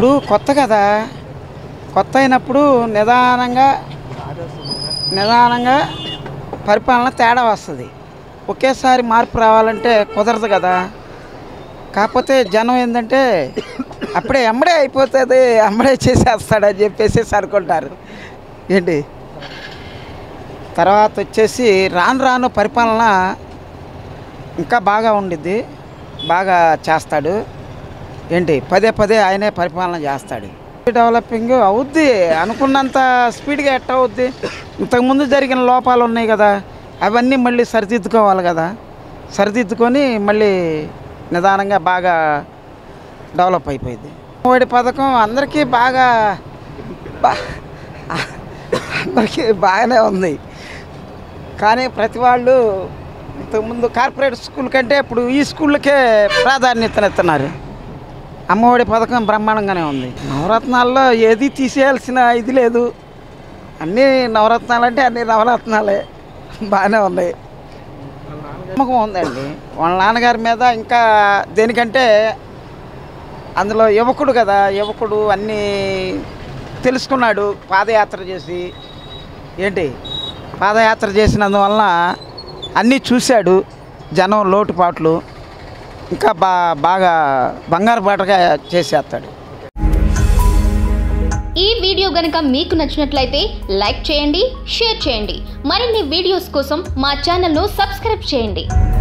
ఇప్పుడు కొత్త కదా కొత్త అయినప్పుడు నిదానంగా నిదానంగా పరిపాలన తేడా వస్తుంది ఒకేసారి మార్పు రావాలంటే కుదరదు కదా కాకపోతే జనం ఏంటంటే అప్పుడే ఎమ్మడే అయిపోతుంది అమ్మడే చేసేస్తాడని చెప్పేసి అనుకుంటారు ఏంటి తర్వాత వచ్చేసి రాను రాను పరిపాలన ఇంకా బాగా ఉండిద్ది బాగా చేస్తాడు ఏంటి పదే పదే ఆయనే పరిపాలన చేస్తాడు డెవలపింగ్ అవుద్ది అనుకున్నంత స్పీడ్గా ఎట్ట అవుద్ది ఇంతకుముందు జరిగిన లోపాలు ఉన్నాయి కదా అవన్నీ మళ్ళీ సరిదిద్దుకోవాలి కదా సరిదిద్దుకొని మళ్ళీ నిదానంగా బాగా డెవలప్ అయిపోయింది మోడీ పథకం అందరికీ బాగా బా అందరికీ బాగానే ఉంది కానీ ప్రతి వాళ్ళు ఇంతకుముందు కార్పొరేట్ స్కూల్ కంటే ఇప్పుడు ఈ స్కూళ్ళకే ప్రాధాన్యతనిస్తున్నారు అమ్మఒడి పథకం బ్రహ్మాండంగానే ఉంది నవరత్నాల్లో ఏది తీసేయాల్సిన ఇది లేదు అన్నీ నవరత్నాలు అంటే అన్ని నవరత్నాలే బాగానే ఉన్నాయి నమ్మకం ఉందండి వాళ్ళ నాన్నగారి మీద ఇంకా దేనికంటే అందులో యువకుడు కదా యువకుడు అన్నీ తెలుసుకున్నాడు పాదయాత్ర చేసి ఏంటి పాదయాత్ర చేసినందువలన అన్నీ చూశాడు జనం లోటుపాట్లు ఇంకా బా బాగా బంగారు బాటగా చేసేస్తాడు ఈ వీడియో గనుక మీకు నచ్చినట్లయితే లైక్ చేయండి షేర్ చేయండి మరిన్ని వీడియోస్ కోసం మా ఛానల్ను సబ్స్క్రైబ్ చేయండి